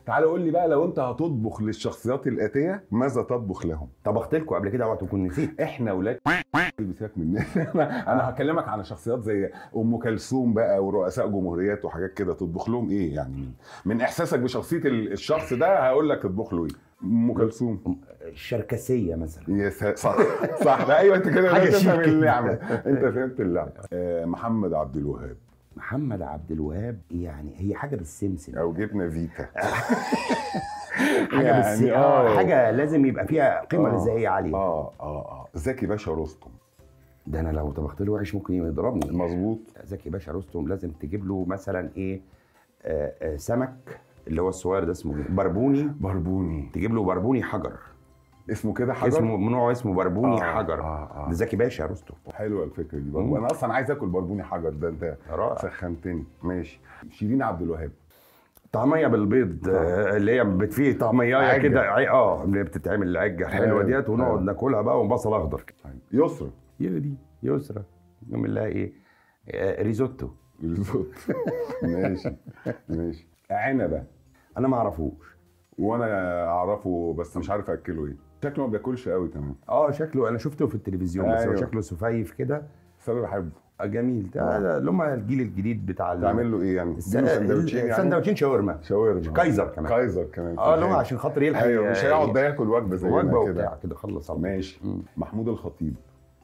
تعال قول لي بقى لو انت هتطبخ للشخصيات الاتيه ماذا تطبخ لهم طبخت لكم قبل كده اوعى تكون نسيت احنا ولاد بيسيبك مننا انا أنا هكلمك عن شخصيات زي ام كلثوم بقى ورؤساء جمهوريات وحاجات كده تطبخ لهم ايه يعني من, من احساسك بشخصيه ال- الشخص ده هقول لك تطبخ له ايه ام كلثوم الشركسيه مثلا يا سا- صح صح ده ايوه انت كده حاجة بدأت تفهم شيك. اللعبه انت فهمت اللعبه آه، محمد عبد الوهاب محمد عبد الوهاب يعني هي حاجه بالسمسم او جبنا فيتا حاجه يعني بالسمسم آه. اه حاجه لازم يبقى فيها قيمه آه. غذائيه عاليه اه اه اه زكي باشا رستم ده انا لو طبخت له وحش ممكن يضربني مظبوط زكي باشا رستم لازم تجيب له مثلا ايه آه آه سمك اللي هو الصغير ده اسمه إيه؟ بربوني بربوني تجيب له بربوني حجر اسمه كده حجر اسمه من نوع اسمه بربوني آه، حجر آه، آه. ده زكي باشا رستم حلوه الفكره دي برضه مم. انا اصلا عايز اكل بربوني حجر ده انت رائع سخنتني ماشي شيرين عبد الوهاب طعميه بالبيض آه، اللي هي بت- فيه طعميه عجة. كده عي- اه اللي بتتعمل عجه حلوه حلو، ديت ونقعد حلو. ناكلها بقى وبصل اخضر يسرا هي دي يسرى نعمل لها ايه آه، ريزوتو بالظبط ماشي ماشي عنبه انا ما اعرفوش وانا اعرفه بس مش عارف اكله ايه شكله ما بياكلش قوي كمان اه شكله انا شفته في التلفزيون بس هو أيوه. شكله سفيف كده بس انا بحبه آه، جميل ده ده اللي هم الجيل الجديد بتاع ال- تعمل له ايه يعني الس- اديله سندوتشين يعني سندوتشين شاورما شاورما كايزر كمان. كايزر كمان اه اللي هو عشان خاطر يلحق ايوه مش هيقعد ده ياكل وجبه زي وجبه كده وبتاع كده خلص على طول. ماشي مم. محمود الخطيب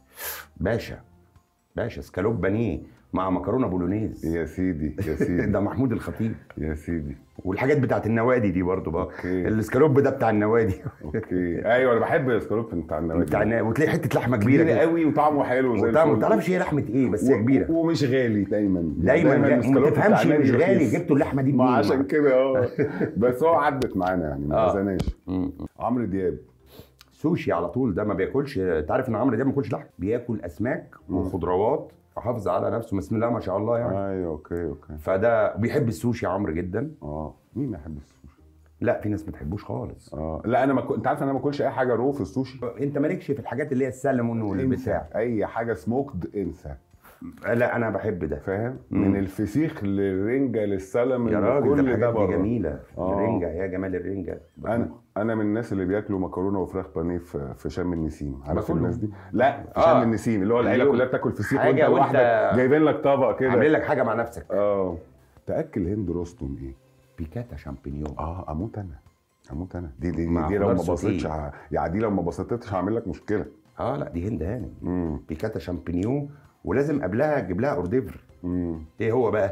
باشا باشا سكالوب بانيه مع مكرونه بولونيز يا سيدي يا سيدي ده محمود الخطيب يا سيدي والحاجات بتاعت النوادي دي برضو بقى أوكي. السكالوب ده بتاع النوادي اوكي ايوه انا بحب الاسكالوب بتاع النوادي بتاع النوادي وتلاقي حته لحمه كبيره كبيره كده قوي وطعمه حلو زي وطعم ما الفل. تعرفش هي لحمه ايه بس هي و- كبيره ومش غالي دايما دايما ما الاسكالوب بتاع تفهمش النادي مش غالي رخيص. جبتوا اللحمه دي ما منين عشان كده اه بس هو عدت معانا يعني ما آه. اذناش مم. عمرو دياب سوشي على طول ده ما بياكلش انت عارف ان عمرو ده ما بياكلش لحم بياكل اسماك وخضروات وحافظ على نفسه بسم الله ما شاء الله يعني ايوه اوكي اوكي فده بيحب السوشي عمرو جدا اه مين ما يحب السوشي لا في ناس ما بتحبوش خالص اه لا انا ما كنت انت عارف انا ما باكلش اي حاجه رو في السوشي انت مالكش في الحاجات اللي هي السلمون انسى والبتاع اي حاجه سموكد انسى لا انا بحب ده فاهم مم. من الفسيخ للرنجه للسلمون يا راجل ده كل ده الحاجات دي بره جميله آه. الرنجه يا جمال الرنجه انا انا من الناس اللي بياكلوا مكرونه وفراخ بانيه في في شم النسيم عارف باكلهم. الناس دي لا في آه. شم النسيم اللي هو العيله اليوم. كلها بتاكل فسيخ حاجة وانت وأنت لوحدك جايبين لك طبق كده عامل لك حاجه مع نفسك اه تاكل هند رستم ايه بيكاتا شامبينيون اه اموت انا اموت انا دي دي, مع دي لو ما خضار بصيتش سوتيه. ه- يعني دي لو ما بسطتش هعمل لك مشكله اه لا دي هند هانم امم بيكاتا شامبينيون ولازم قبلها تجيب لها اورديفر امم ايه هو بقى؟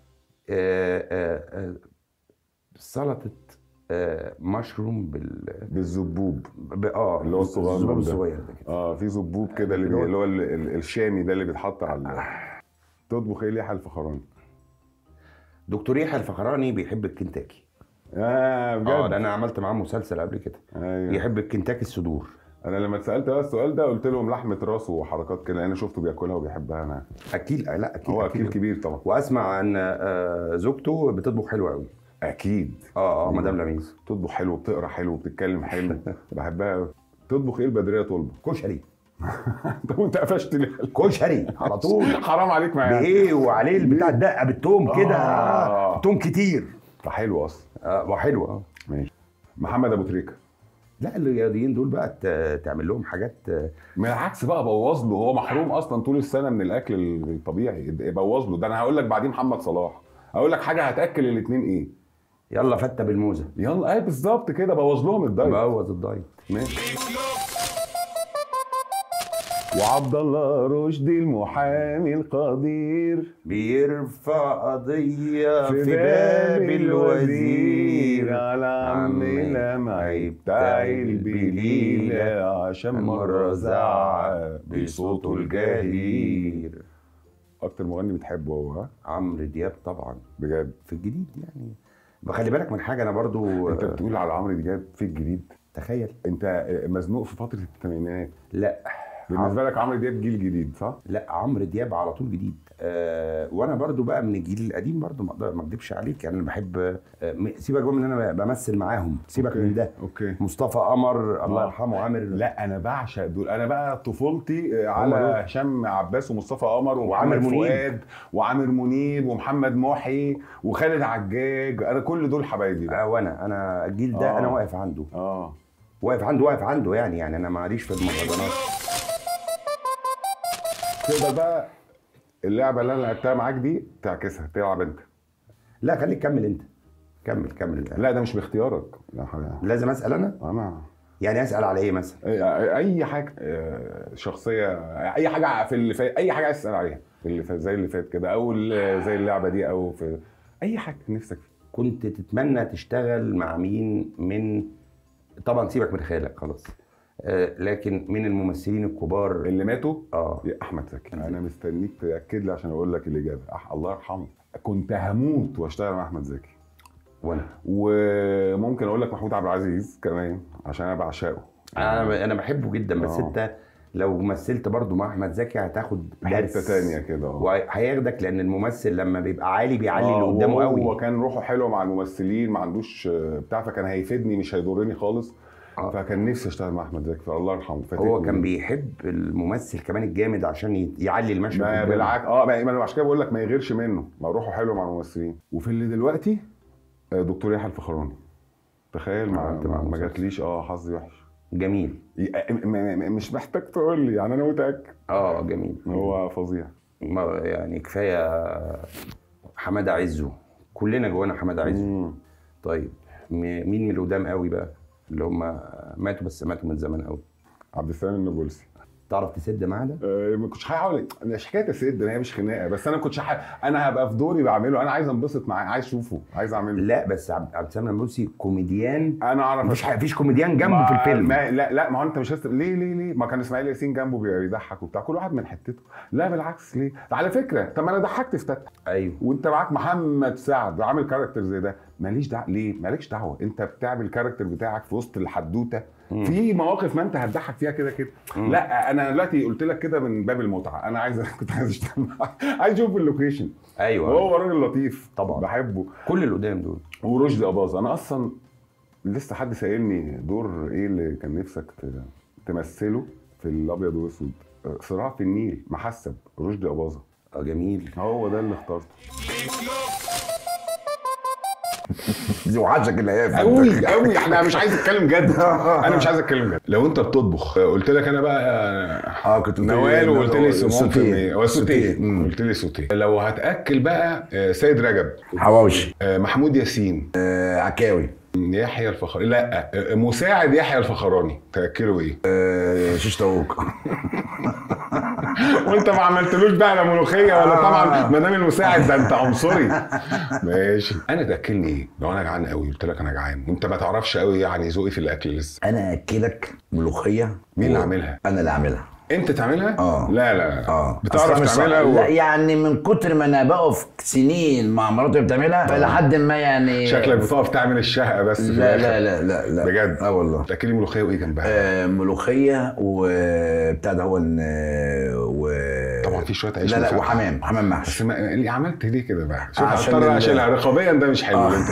آه آه آه سلطه آه مشروم بال بالزبوب ب- اه اللي هو الصغير الزبوب ده. الصغير ده كده اه في زبوب كده اللي, بي... اللي هو ال- ال- الشامي ده اللي بيتحط على ال- تطبخ ايه ليحيى الفخراني دكتور يحيى الفخراني بيحب الكنتاكي اه بجد اه ده انا عملت معاه مسلسل قبل كده ايوه يحب الكنتاكي الصدور انا لما اتسالت بقى السؤال ده قلت لهم لحمه راس وحركات كده انا شفته بياكلها وبيحبها انا اكيل آه، لا اكيد هو اكيد كبير طبعا واسمع ان آه، زوجته بتطبخ حلو قوي اكيد اه اه مدام لميس تطبخ حلو بتقرا حلو بتتكلم حلو بحبها قوي تطبخ ايه البدريه طلبه كشري طب وانت قفشت ليه كشري على طول حرام عليك معايا بايه وعليه البتاع الدقه بالثوم كده آه. توم كتير فحلو اصلا اه وحلو اه ماشي محمد ابو تريكه لا الرياضيين دول بقى ت- تعمل لهم حاجات آه، من العكس بقى بوظ له هو محروم اصلا طول السنه من الاكل الطبيعي بوظ له ده انا هقول لك بعدين محمد صلاح هقول لك حاجه هتاكل الاثنين ايه يلا فته بالموزه يلا ايه بالظبط كده بوظ لهم الدايت بوظ الدايت ماشي وعبد الله رشدي المحامي القدير بيرفع قضية في باب الوزير على عم لمعي بتاع البليلة عشان مرة زعق بصوته الجهير أكتر مغني بتحبه هو ها؟ عمرو دياب طبعا بجد في الجديد يعني بخلي بالك من حاجة أنا برضو أنت بتقول على عمرو دياب في الجديد تخيل أنت مزنوق في فترة الثمانينات لا بالنسبه لك عمرو دياب جيل جديد صح؟ لا عمرو دياب على طول جديد آه وانا برضو بقى من الجيل القديم برضو ما أقدر- ما اكدبش عليك يعني انا بحب آه م- سيبك بقى من ان انا بمثل معاهم سيبك أوكي. من ده اوكي مصطفى قمر الله آه. يرحمه عامر لا انا بعشق دول انا بقى طفولتي هم على دول. هشام عباس ومصطفى قمر وعامر وعامر منيب. فؤاد وعامر منيب ومحمد محي وخالد عجاج انا كل دول حبايبي بقى آه وانا انا الجيل ده آه. انا واقف عنده اه واقف عنده واقف عنده يعني يعني انا ماليش في المهرجانات تقدر بقى اللعبه اللي انا لعبتها معاك دي تعكسها تلعب انت لا خليك كمل انت كمل كمل لا ده مش باختيارك لا حاجة. لازم اسال انا انا يعني اسال على ايه مثلا اي حاجه آه، شخصيه اي حاجه في اللي فات اي حاجه عايز تسال عليها في اللي فات زي اللي فات كده او ال- زي اللعبه دي او في اي حاجه نفسك فيها كنت تتمنى تشتغل مع مين من طبعا سيبك من خيالك خلاص آه لكن من الممثلين الكبار اللي ماتوا اه يا احمد زكي انا مستنيك تاكد لي عشان اقول لك الاجابه أح الله يرحمه كنت هموت واشتغل مع احمد زكي وانا وممكن اقول لك محمود عبد العزيز كمان عشان انا بعشقه انا انا بحبه جدا بس آه. انت لو مثلت برضو مع احمد زكي هتاخد حته درس تانية كده اه وهياخدك لان الممثل لما بيبقى عالي بيعلي اللي آه، قدامه وهو قوي كان روحه حلوه مع الممثلين ما عندوش آه، بتاع فكان هيفيدني مش هيضرني خالص آه. فكان نفسي اشتغل مع احمد زكي فالله يرحمه فاتتني. هو كان بيحب الممثل كمان الجامد عشان ي- يعلي المشهد ما قدامه. بالعكس اه ما ما انا عشان كده بقول لك ما يغيرش منه ما روحه حلو مع الممثلين وفي اللي دلوقتي آه، دكتور يحيى الفخراني تخيل ما, عملت ما, معاه ما مسلسل. جاتليش اه حظي وحش جميل ي- م- م- م- مش محتاج تقول لي يعني انا متاكد اه جميل هو فظيع ما يعني كفايه حماده عزه كلنا جوانا حماده عزه مم. طيب م- مين من القدام قوي بقى اللي هم ماتوا بس ماتوا من زمان قوي عبد السلام النابلسي تعرف تسد معاه ده آه، ما كنتش هحاول مش حكايه اسد هي مش خناقه بس انا كنتش ح... انا هبقى في دوري بعمله انا عايز انبسط معاه عايز اشوفه عايز اعمله لا بس عبد عبد السلام النابلسي كوميديان انا اعرف مفيش ح- مفيش كوميديان جنبه ما- في الفيلم ما لا لا ما هو انت مش هست... ليه ليه ليه ما كان اسماعيل ياسين جنبه بي- بيضحك وبتاع كل واحد من حتته لا بالعكس ليه على فكره طب ما انا ضحكت في تتح ايوه وانت معاك محمد سعد عامل كاركتر زي ده ماليش دعوه ليه مالكش دعوه انت بتعمل الكاركتر بتاعك في وسط الحدوته في مواقف ما انت هتضحك فيها كده كده لا انا دلوقتي قلت لك كده من باب المتعه انا عايز كنت عايز اشتغل معاه. عايز اشوف اللوكيشن ايوه هو راجل لطيف طبعا. بحبه كل اللي قدام دول ورشدي اباظه انا اصلا لسه حد سائلني دور ايه اللي كان نفسك ت- تمثله في الابيض والاسود صراع في النيل محسب رشدي اباظه اه جميل هو ده اللي اخترته وحشك الايام قوي قوي احنا مش عايز اتكلم جد انا مش عايز اتكلم جد لو انت بتطبخ قلت لك انا بقى اه كنت قلت لي نوال وقلت لي سمون في سوتيه. هو سوتيه سوتيه. مم. قلت لي سوتيه لو هتاكل بقى آه، سيد رجب حواوشي آه، محمود ياسين آه عكاوي يحيى الفخراني لا آه، مساعد يحيى الفخراني تاكله ايه آه شيش طاووق وانت ما عملتلوش بقى لا ملوخيه ولا طبعا ما دام المساعد ده انت عنصري ماشي انا تاكلني ايه لو انا جعان قوي قلت لك انا جعان وانت ما تعرفش قوي يعني ذوقي في الاكل لسه انا اكلك ملوخيه مين اللي و- عاملها؟ انا اللي عاملها انت تعملها اه. لا لا لا اه بتعرف أصلاً مش صح. تعملها و... لا يعني من كتر ما انا بقف سنين مع مراتي بتعملها فلحد ما يعني شكلك بتقف تعمل الشهقه بس في لا الآخر. لا لا لا لا بجد اه والله تاكلي ملوخيه وايه جنبها آه ملوخيه وبتاع ده هو ال- و طبعا في شويه عيش لا لا مسقع. وحمام حمام محشي بس ما اللي عملت ليه كده بقى شوف عشان هضطر ال- اشيلها رقابيا ده مش حلو انت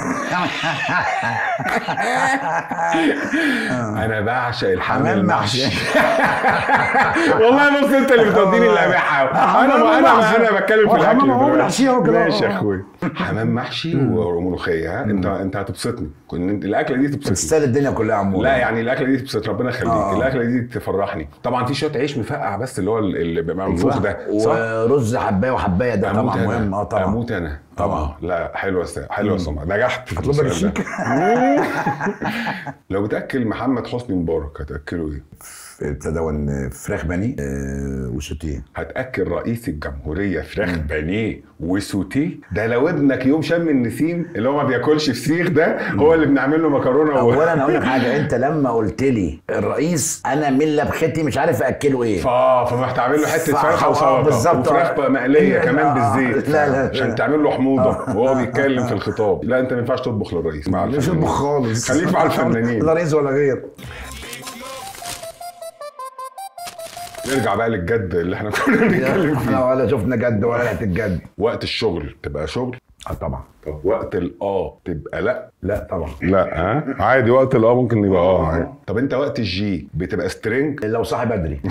انا بعشق الحمام حمام المحشي محشي والله بص انت اللي بتوديني اللميحه انا حمام انا محشي. انا بتكلم في هو الاكل الحمام هو دلوقتي. محشي هو كده. ماشي يا اخويا حمام محشي وملوخيه ها؟ انت انت هتبسطني كنت الاكله دي تبسطني تستاهل الدنيا كلها عموما لا يعني الاكله دي تبسط ربنا يخليك آه. الاكله دي تفرحني طبعا في شويه عيش مفقع بس اللي هو اللي بيبقى منفوخ ده صح ورز حبايه وحبايه ده اموت طبعا انا مهم اه طبعا اموت انا طبعا. آه. لا حلوه س... حلوه سمعه نجحت في هطلب لك السؤال الشيك ده. لو بتاكل محمد حسني مبارك هتاكله ايه؟ ابتدى فراخ بانيه آه، وسوتيه هتاكل رئيس الجمهوريه فراخ بانيه وسوتيه ده لو ابنك يوم شم النسيم اللي هو ما بياكلش فسيخ ده هو اللي بنعمل له مكرونه و... اولا اقول لك حاجه انت لما قلت لي الرئيس انا من لبختي مش عارف اكله ايه فا فما تعمل له حته فا- فرخه آه، وسلطه بالظبط. وفراخ بقى مقليه لا، كمان آه، بالزيت لا، لا، لا. عشان تعمل له حموضه وهو بيتكلم في الخطاب لا انت ما ينفعش تطبخ للرئيس مع مش الفنانين. اطبخ خالص خليك مع الفنانين لا رئيس ولا غير نرجع بقى للجد اللي احنا كنا بنتكلم فيه احنا ولا شفنا جد ولا لقيت الجد وقت الشغل تبقى شغل اه طبعا طب وقت الاه تبقى لا لا طبعا لا ها عادي وقت الاه ممكن يبقى اه عادي. طب انت وقت الجي بتبقى سترينج لو صاحي بدري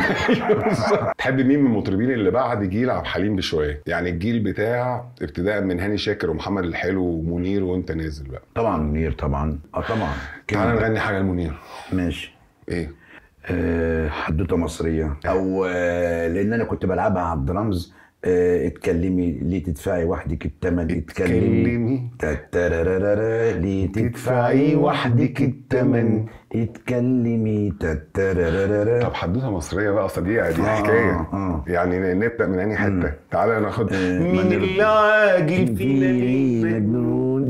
تحب مين من المطربين اللي بعد جيل عبد الحليم بشويه يعني الجيل بتاع ابتداء من هاني شاكر ومحمد الحلو ومنير وانت نازل بقى طبعا منير طبعا اه طبعا تعالى نغني حاجه لمنير ماشي ايه آه، حدوته مصريه او آه، لان انا كنت بلعبها على الدرامز آه، اتكلمي ليه تدفعي وحدك الثمن اتكلمي اتكلمي. تتررررر، ليه تدفعي وحدك الثمن اتكلمي تتررررر. طب حدوته مصريه بقى اصل دي دي آه، حكايه آه. يعني نبدا من انهي حته تعالى ناخد آه، مين من اللي عاجل فينا فينا جنون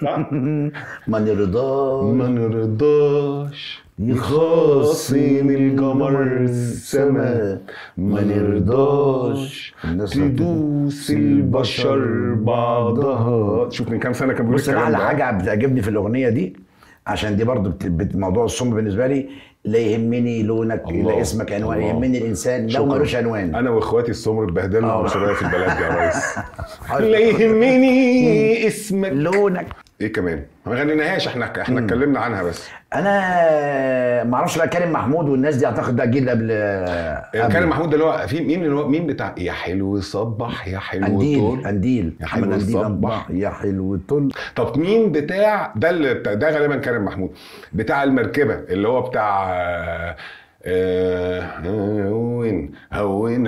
ما نرضاش ما نرضاش يخاصم القمر السما ما نرضاش الناس تدوس البشر بعضها شوف من كام سنه كان بيقول بص انا الكلام على ده حاجه بتعجبني في الاغنيه دي عشان دي برضو بت... بت... موضوع الصم بالنسبه لي لا يهمني لونك الله. لا اسمك عنوان الله. يهمني الانسان لو شكراً. ملوش عنوان انا واخواتي السمر اتبهدلنا آه. عنصريه في البلد دي يا ريس لا يهمني اسمك لونك ايه كمان ما غنيناهاش احنا احنا اتكلمنا عنها بس انا ما اعرفش بقى كريم محمود والناس دي اعتقد ده جيل قبل قبل. كريم محمود ده اللي هو في مين اللي هو مين بتاع يا حلو صبح يا حلو انديل طول انديل يا محمد حلو انديل الصبح. أبا- يا حلو طل طب مين بتاع ده اللي بتاع ده غالبا كريم محمود بتاع المركبه اللي هو بتاع آه، آه، هون هون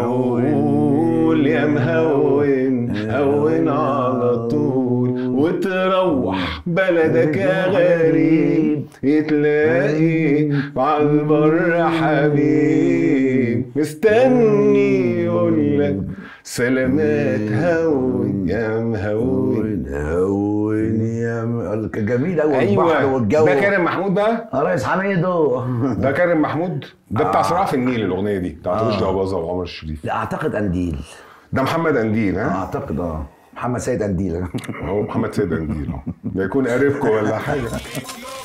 هون يا مهون هون على طول وتروح بلدك يا غريب يتلاقي على البر حبيب مستني يقول لك سلامات هون يا مهون هون يا م... كان جميل قوي البحر ايوه والجو ده كريم محمود بقى يا ريس حميدو ده كريم محمود ده بتاع صراع في النيل الاغنيه دي بتاعت آه. رشدي اباظه وعمر الشريف لا اعتقد انديل ده محمد انديل ها اعتقد اه محمد سيد انديل هو محمد سيد انديل اه ده يكون قريبكم ولا حاجه